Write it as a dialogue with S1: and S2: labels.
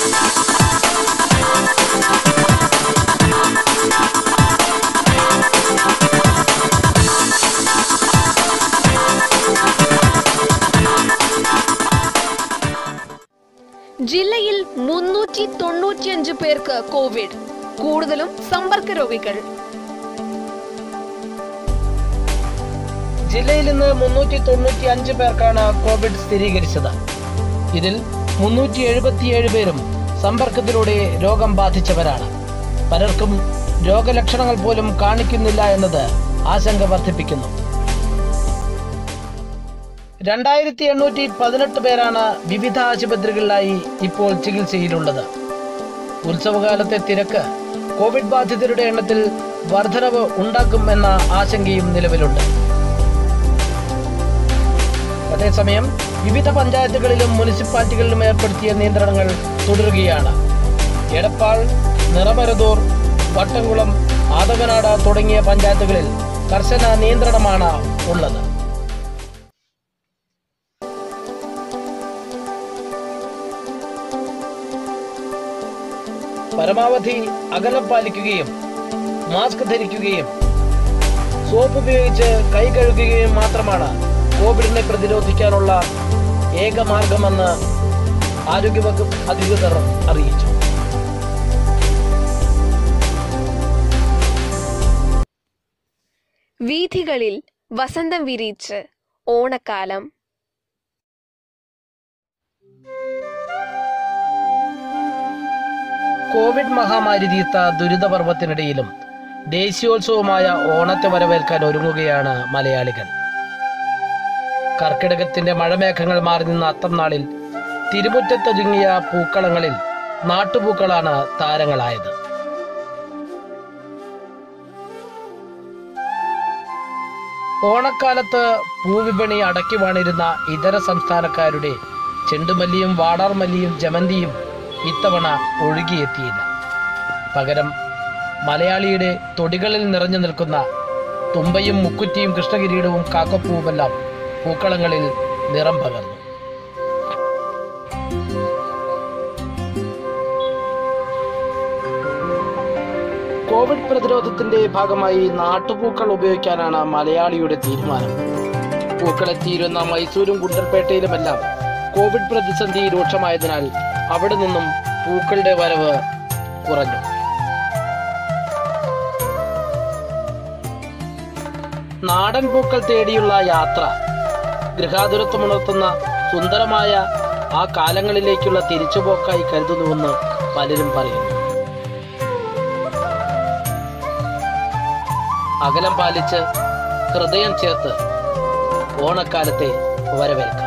S1: ജില്ലയിൽ മുന്നൂറ്റി തൊണ്ണൂറ്റിയഞ്ച് പേർക്ക് കോവിഡ് കൂടുതലും സമ്പർക്ക രോഗികൾ
S2: ജില്ലയിൽ ഇന്ന് മുന്നൂറ്റി തൊണ്ണൂറ്റി അഞ്ച് പേർക്കാണ് കോവിഡ് സ്ഥിരീകരിച്ചത് ഇതിൽ മുന്നൂറ്റി എഴുപത്തിയേഴ് പേരും സമ്പർക്കത്തിലൂടെ രോഗം ബാധിച്ചവരാണ് പലർക്കും രോഗലക്ഷണങ്ങൾ പോലും കാണിക്കുന്നില്ല എന്നത് ആശങ്ക വർദ്ധിപ്പിക്കുന്നു രണ്ടായിരത്തി എണ്ണൂറ്റി പതിനെട്ട് പേരാണ് വിവിധ ആശുപത്രികളിലായി ഇപ്പോൾ ചികിത്സയിലുള്ളത് ഉത്സവകാലത്തെ തിരക്ക് കോവിഡ് ബാധിതരുടെ എണ്ണത്തിൽ വർധനവ് ഉണ്ടാക്കും എന്ന ആശങ്കയും നിലവിലുണ്ട് അതേസമയം വിവിധ പഞ്ചായത്തുകളിലും മുനിസിപ്പാലിറ്റികളിലും ഏർപ്പെടുത്തിയ നിയന്ത്രണങ്ങൾ തുടരുകയാണ് എടപ്പാൾ നിറമരുതൂർ വട്ടംകുളം ആദവനാട് തുടങ്ങിയ പഞ്ചായത്തുകളിൽ കർശന നിയന്ത്രണമാണ് ഉള്ളത് പരമാവധി അകലം പാലിക്കുകയും മാസ്ക് ധരിക്കുകയും സോപ്പ് ഉപയോഗിച്ച് കൈ കഴുകുകയും മാത്രമാണ് കോവിഡിനെ പ്രതിരോധിക്കാനുള്ള ഏക മാർഗമെന്ന് ആരോഗ്യവകുപ്പ് അധികൃതർ അറിയിച്ചു
S1: വീഥികളിൽ വസന്തം വിരിച്ച് ഓണക്കാലം
S2: കോവിഡ് മഹാമാരി തീർത്ത ദുരിതപർവത്തിനിടയിലും ദേശീയോത്സവമായ ഓണത്തെ വരവേൽക്കാൻ ഒരുങ്ങുകയാണ് മലയാളികൾ കർക്കിടകത്തിന്റെ മഴമേഘങ്ങൾ മാറി നിന്ന അത്തം നാളിൽ തിരുമുറ്റത്തൊരുങ്ങിയ പൂക്കളങ്ങളിൽ നാട്ടുപൂക്കളാണ് താരങ്ങളായത് ഓണക്കാലത്ത് പൂവിപണി അടക്കി വാണിരുന്ന ഇതര സംസ്ഥാനക്കാരുടെ ചെണ്ടുമല്ലിയും വാടാർമല്ലിയും ജമന്തിയും ഇത്തവണ ഒഴുകിയെത്തിയില്ല പകരം മലയാളിയുടെ തൊടികളിൽ നിറഞ്ഞു നിൽക്കുന്ന തുമ്പയും മുക്കുറ്റിയും കൃഷ്ണകിരീടവും കാക്കപ്പൂവുമെല്ലാം പൂക്കളങ്ങളിൽ നിറം പകർന്നു കോവിഡ് പ്രതിരോധത്തിന്റെ ഭാഗമായി നാട്ടുപൂക്കൾ ഉപയോഗിക്കാനാണ് മലയാളിയുടെ തീരുമാനം പൂക്കളെത്തിയിരുന്ന മൈസൂരും ഗുണ്ടൽപേട്ടയിലുമെല്ലാം കോവിഡ് പ്രതിസന്ധി രൂക്ഷമായതിനാൽ അവിടെ നിന്നും പൂക്കളുടെ വരവ് കുറഞ്ഞു നാടൻ പൂക്കൾ തേടിയുള്ള യാത്ര ഗൃഹാതുരത്വമുണർത്തുന്ന സുന്ദരമായ ആ കാലങ്ങളിലേക്കുള്ള തിരിച്ചുപോക്കായി കരുതുന്നുവെന്ന് പലരും പറയുന്നു അകലം പാലിച്ച് ഹൃദയം ചേർത്ത് ഓണക്കാലത്തെ വരവേൽക്കാം